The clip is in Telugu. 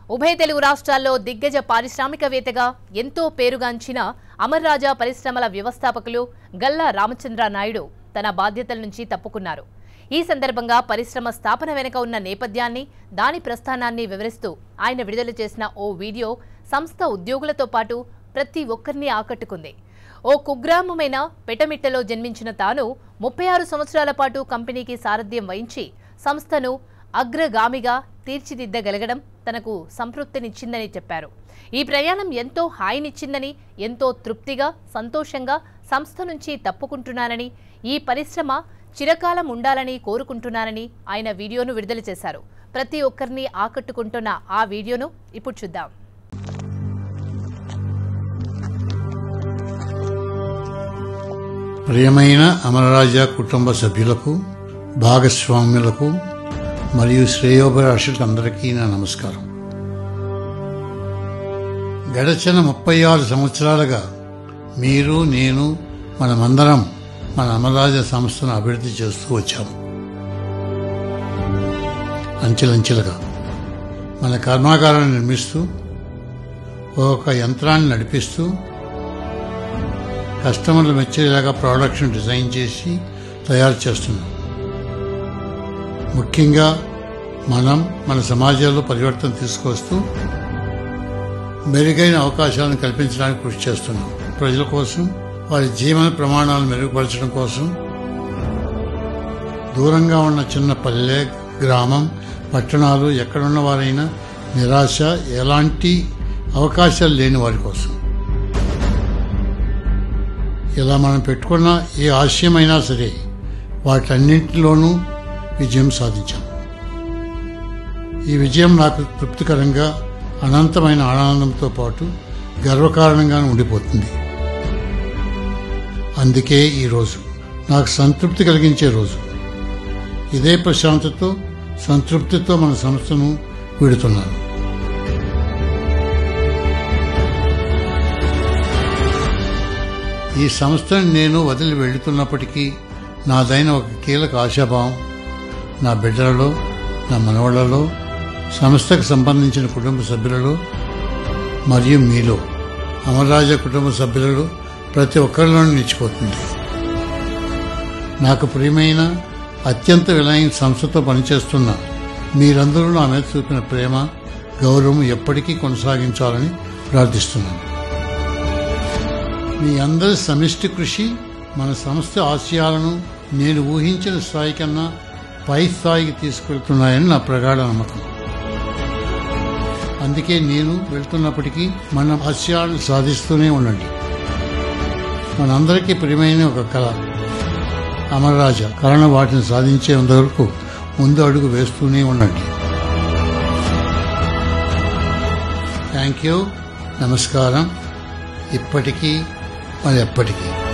ఉభయ తెలుగు రాష్ట్రాల్లో దిగ్గజ పారిశ్రామికవేత్తగా ఎంతో పేరుగాంచిన అమర్ రాజా పరిశ్రమల వ్యవస్థాపకులు గల్లా రామచంద్ర నాయుడు తన బాధ్యతల నుంచి తప్పుకున్నారు ఈ సందర్భంగా పరిశ్రమ స్థాపన వెనుక ఉన్న నేపథ్యాన్ని దాని ప్రస్థానాన్ని వివరిస్తూ ఆయన విడుదల చేసిన ఓ వీడియో సంస్థ ఉద్యోగులతో పాటు ప్రతి ఒక్కరిని ఆకట్టుకుంది ఓ కుగ్రామమైన పెటమిట్టలో జన్మించిన తాను ముప్పై ఆరు సంవత్సరాల పాటు కంపెనీకి సారథ్యం వహించి సంస్థను అగ్రగామిగా తీర్చిదిద్దగలగడం తనకు సంతృప్తినిచ్చిందని చెప్పారు ఈ ప్రయాణం ఎంతో హాయినిచ్చిందని ఎంతో తృప్తిగా సంతోషంగా సంస్థ నుంచి తప్పుకుంటున్నానని ఈ పరిశ్రమ చిరకాలం ఉండాలని కోరుకుంటున్నానని ఆయన వీడియోను విడుదల చేశారు ప్రతి ఒక్కరిని ఆకట్టుకుంటున్న ఆ వీడియోను ఇప్పుడు చూద్దాం ప్రియమైన అమరరాజా కుటుంబ సభ్యులకు భాగస్వామ్యులకు మరియు శ్రేయోభిలాషులకు అందరికీ నా నమస్కారం గడచిన ముప్పై ఆరు సంవత్సరాలుగా మీరు నేను మనమందరం మన అమరరాజ సంస్థను అభివృద్ధి చేస్తూ వచ్చాము అంచెలంచెలుగా మన కర్మాగారాన్ని నిర్మిస్తూ ఒక యంత్రాన్ని నడిపిస్తూ కస్టమర్లు మెచ్చేలాగా ప్రోడక్ట్ను డిజైన్ చేసి తయారు చేస్తున్నాం ముఖ్యంగా మనం మన సమాజంలో పరివర్తన తీసుకొస్తూ మెరుగైన అవకాశాలను కల్పించడానికి కృషి చేస్తున్నాం ప్రజల కోసం వారి జీవన ప్రమాణాలను మెరుగుపరచడం కోసం దూరంగా ఉన్న చిన్న పల్లె గ్రామం పట్టణాలు ఎక్కడున్న వారైనా నిరాశ ఎలాంటి అవకాశాలు లేని వారి కోసం ఇలా మనం పెట్టుకున్న ఏ ఆశయమైనా సరే వాటన్నింటిలోనూ విజయం సాధించాం ఈ విజయం నాకు తృప్తికరంగా అనంతమైన ఆనందంతో పాటు గర్వకారణంగా ఉండిపోతుంది అందుకే ఈ రోజు నాకు సంతృప్తి కలిగించే రోజు ఇదే ప్రశాంతతో సంతృప్తితో మన సంస్థను వీడుతున్నాను ఈ సంస్థను నేను వదిలి వెళుతున్నప్పటికీ నాదైన ఒక కీలక ఆశాభావం నా బిడ్డలలో నా మనవళ్లలో సంస్థకు సంబంధించిన కుటుంబ సభ్యులలో మరియు మీలో అమరరాజ కుటుంబ సభ్యులలో ప్రతి ఒక్కరిలోనూ నిలిచిపోతుంది నాకు ప్రియమైన అత్యంత విలైన సంస్థతో పనిచేస్తున్న మీరందరూ నా మీద చూపిన ప్రేమ గౌరవం ఎప్పటికీ కొనసాగించాలని ప్రార్థిస్తున్నాను మీ అందరి సమిష్టి కృషి మన సంస్థ ఆశయాలను నేను ఊహించిన స్థాయి కన్నా పై స్థాయికి తీసుకెళ్తున్నాయని నా ప్రగాఢ నమ్మకం అందుకే నేను వెళ్తున్నప్పటికీ మన ఆశయాలను సాధిస్తూనే ఉండండి మనందరికీ ప్రియమైన ఒక కళ అమరరాజ కళను వాటిని సాధించేంత వరకు ముందు అడుగు వేస్తూనే ఉండండి థ్యాంక్ యూ నమస్కారం ఇప్పటికీ మరి ఎప్పటికీ